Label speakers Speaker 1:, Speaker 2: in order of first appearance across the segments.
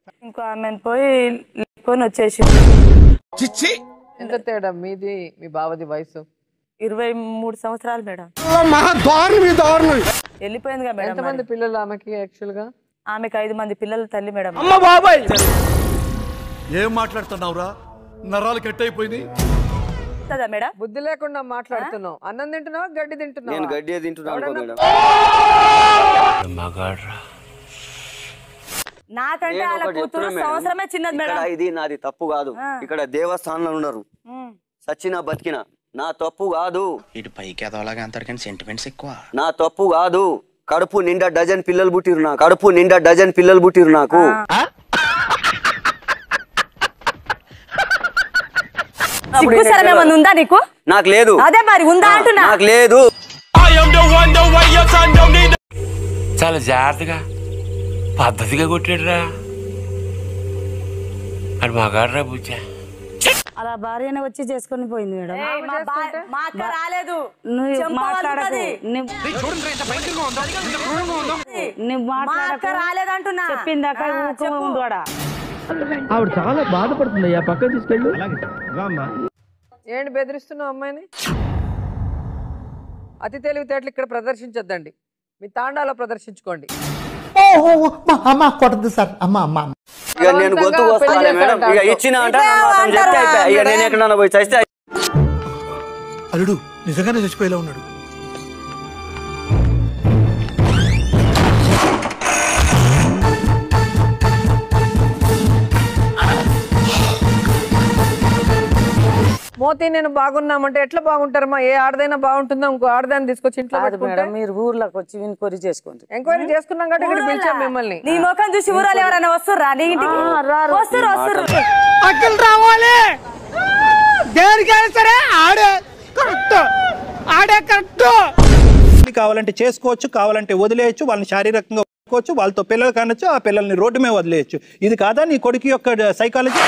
Speaker 1: ఇంకో ఆమెను పోయి లేకొని వచ్చేసి
Speaker 2: ఎంత తేడా మీది మీ బావది వయసు
Speaker 1: ఇరవై మూడు సంవత్సరాలు మేడం వెళ్ళిపోయిందిగా మేడం
Speaker 2: ఎంతమంది
Speaker 1: మరి.
Speaker 2: పిల్లలు ఆమెకి యాక్చువల్ గా
Speaker 1: ఆమెకు ఐదు మంది పిల్లల తల్లి మేడం
Speaker 3: ఏం మాట్లాడుతున్నావురా నరాలు కట్ అయిపోయింది
Speaker 1: కదా మేడం
Speaker 2: బుద్ధి లేకుండా మాట్లాడుతున్నావు అన్నం తింటున్నావా గడ్డి
Speaker 4: నేను
Speaker 2: తింటున్నావా
Speaker 4: గడ్డి తింటున్నాను అనుకో మేడం
Speaker 1: నాకంటే
Speaker 4: నేను
Speaker 1: వాళ్ళ
Speaker 4: ఒకటి
Speaker 1: కూతురు
Speaker 4: చెప్తున్నా మేడం.
Speaker 1: సంవత్సరమే చిన్నది
Speaker 4: ఇక్కడ
Speaker 1: మేడం
Speaker 4: ఇది నాది తప్పు కాదు
Speaker 1: ఆ.
Speaker 4: ఇక్కడ దేవస్థానంలో ఉన్నారు
Speaker 1: ఉమ్.
Speaker 4: సచ్చినా బతికిన నా తప్పు కాదు
Speaker 5: ఇటు పైకి ఎదవలాగా అంటారు కానీ సెంటిమెంట్స్ ఎక్కువ
Speaker 4: నా తప్పు కాదు కడుపు నిండా డజన్ పిల్లలు పుట్టిరు నాకు కడుపు నిండా డజన్ పిల్లలు పుట్టిరు నాకు
Speaker 1: సిగ్గు శరం ఏమన్నా ఉందా నీకు
Speaker 4: నాకు లేదు
Speaker 1: అదే మరి ఉందా అంటున్నా
Speaker 4: నాకు లేదు
Speaker 6: చాలా జాగ్రత్తగా పద్ధతిగా కొట్టాడురా అది మగాడ్రా బుజ్జా
Speaker 7: అలా భార్యనే వచ్చి చేసుకొని పోయింది మేడం
Speaker 1: ఏయ్, మా బా- మా అక్క రాలేదు
Speaker 7: నువ్వు
Speaker 1: చెంప
Speaker 7: మాట్లాడకు
Speaker 1: పలుకుతది.
Speaker 7: నువ్వు నువ్వు
Speaker 1: మా అక్క
Speaker 7: మాట్లాడకు
Speaker 1: రాలేదంటున్నా
Speaker 7: చెప్పిందాక
Speaker 1: ఆ,
Speaker 7: ఊరుకో
Speaker 1: చెప్పు.
Speaker 7: ఉండువాడా
Speaker 8: ఆవిడ చాలా బాధపడుతుంది ఆ పక్కన తీసుకెళ్ళు
Speaker 2: ఏంటి బెదిరిస్తున్నావు అమ్మాయిని అతి తెలివితేటలు ఇక్కడ ప్రదర్శించొద్దండి మీ తాండాలో ప్రదర్శించుకోండి
Speaker 8: అమ్మ కొట్టదు సార్ అమ్మ అమ్మ
Speaker 4: ఇక నేను గొంతు కోస్తాను
Speaker 2: పెళ్లి
Speaker 4: మేడం ఇక
Speaker 2: చేస్తాడు.
Speaker 4: ఇచ్చిన అంటే
Speaker 1: ఇట్లా
Speaker 4: నన్ను అతను చెప్తే
Speaker 1: అంటారా?
Speaker 4: అయిపోయి. ఇక నేను ఎక్కడన్నా పోయి చస్తే
Speaker 3: అల్లుడు నిజంగానే చచ్చిపోయేలా ఉన్నాడు
Speaker 2: మోతి నేను బాగున్నామంటే ఎట్లా బాగుంటారమ్మా ఏ ఆడదైనా బాగుంటుందా ఇంకో ఆడదాన్ని తీసుకొచ్చి ఇంట్లో
Speaker 7: కాదు
Speaker 2: పెట్టుకుంటే
Speaker 7: మేడం మీరు ఊర్లోకి వచ్చి వినుకోరి చేసుకోండి
Speaker 2: ఎంక్వైరీ చేసుకున్నాం కాబట్టి ఇక్కడ
Speaker 1: ఊరోళ్ళ?
Speaker 2: పిలిచాం మిమ్మల్ని
Speaker 1: నీ ముఖం చూసి ఊరాలు ఎవరైనా వస్తుర్రా నీ ఇంటికి
Speaker 7: ఆ, రారు.
Speaker 1: వస్తురు వస్తురు
Speaker 8: అక్కలు రావాలి దేనికైనా సరే ఆడే కరెక్ట్ ఆడే కరెక్ట్
Speaker 9: కావాలంటే చేసుకోవచ్చు కావాలంటే వదిలేయచ్చు వాళ్ళని శారీరకంగా వదులుకోవచ్చు వాళ్ళతో పిల్లలు కానొచ్చు ఆ పిల్లల్ని రోడ్డు మీద వదిలేయచ్చు ఇది కాదా నీ కొడుకు యొక్క సైకాలజీ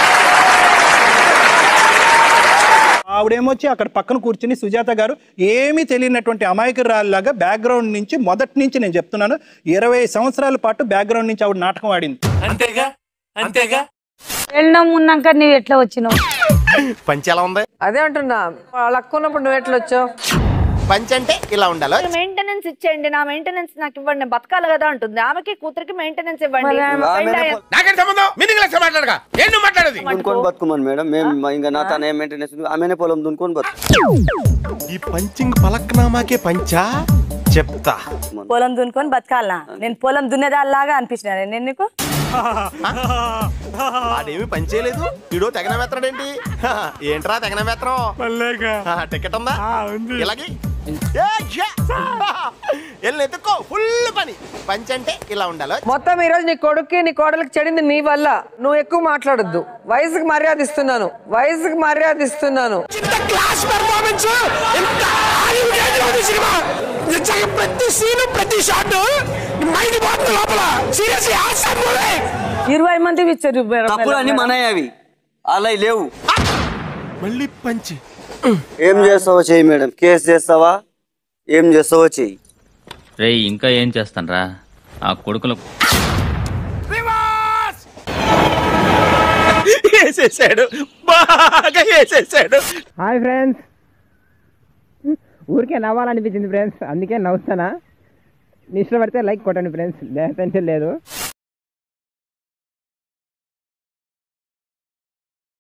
Speaker 9: ఆవిడేమొచ్చి అక్కడ పక్కన కూర్చుని సుజాత గారు ఏమీ తెలియనటువంటి అమాయకురాల్లాగా బ్యాక్గ్రౌండ్ నుంచి మొదటి నుంచి నేను చెప్తున్నాను ఇరవై సంవత్సరాల పాటు బ్యాక్గ్రౌండ్ నుంచి ఆవిడ నాటకం ఆడింది
Speaker 6: అంతేగా అంతేగా
Speaker 7: వెళ్ళడం ఉన్నాక నువ్వు ఎట్లా వచ్చినావు
Speaker 5: పంచి ఎలా ఉంది
Speaker 2: అదే అంటున్నా వాళ్ళ అక్క ఉన్నప్పుడు నువ్వు ఎట్లా వచ్చావు
Speaker 5: పంచి అంటే ఇలా ఉండాలి
Speaker 10: మెయింటెనెన్స్ ఇచ్చేయండి నా మెయింటెనెన్స్ నాకు ఇవ్వండి నేను బతకాలి కదా అంటుంది ఆమెకి కూతురికి మెయింటెనెన్స్ ఇవ్వండి
Speaker 4: ఆమెనే
Speaker 10: పెళ్ళి అయ్యే-
Speaker 6: నాకేంటి సంబంధం మీనింగ్ లెక్క మాట్లాడగా ఏం నువ్వు మాట్లాడేది
Speaker 4: దున్నుకొని బతుకుమని మేడం మేము ఇంకా నా తన ఏం మెయింటెనెన్స్ ఉంది, ఆమెనే పొలం దున్నుకొని బతుకు
Speaker 5: ఈ పంచింగ్ పలక్నామాకే పంచా చెప్తా
Speaker 1: పొలం దున్నుకొని బతకాలనా నేను పొలం దున్నేదాల్లాగా అనిపించిన నేను నీకు
Speaker 5: వాడేమి పంచేయలేదు ఇడో తెగన మెత్తడేంటి ఏంట్రా తెగన మెత్తడం టికెట్ ఉందా ఇలాగే వెళ్ళి ఎత్తుకో ఫుల్ పని పంచి అంటే ఇలా ఉండాలి
Speaker 2: మొత్తం ఈ రోజు నీ కొడుక్కి నీ కోడలికి చెడింది నీ వల్ల నువ్వు ఎక్కువ మాట్లాడొద్దు వయసుకి మర్యాద ఇస్తున్నాను వయసుకి మర్యాద ఇస్తున్నాను
Speaker 8: క్లాస్ పెర్ఫార్మెన్స్ ఎంత సినిమా నిజంగా ప్రతి సీన్ ప్రతి షాట్ మైండ్ పోతుంది లోపల సీరియస్లీ ఆసమ్
Speaker 7: ఇరవై మంది ఇచ్చారు మేడం
Speaker 4: తప్పులు అన్ని మనయ్య అవి అలా లేవు
Speaker 5: మళ్ళీ పంచి
Speaker 4: ఏం చేస్తావో చెయ్యి మేడం కేసు చేస్తావా ఏం చేస్తావో చెయ్యి
Speaker 11: రే ఇంకా ఏం చేస్తానరా ఆ కొడుకుల
Speaker 5: వేసేసాడు బాగా వేసేసాడు
Speaker 8: హాయ్ ఫ్రెండ్స్ ఊరికే నవ్వాలనిపించింది ఫ్రెండ్స్ అందుకే నవ్వుతానా ఇష్టపడితే లైక్ కొట్టండి ఫ్రెండ్స్ టెన్షన్ లేదు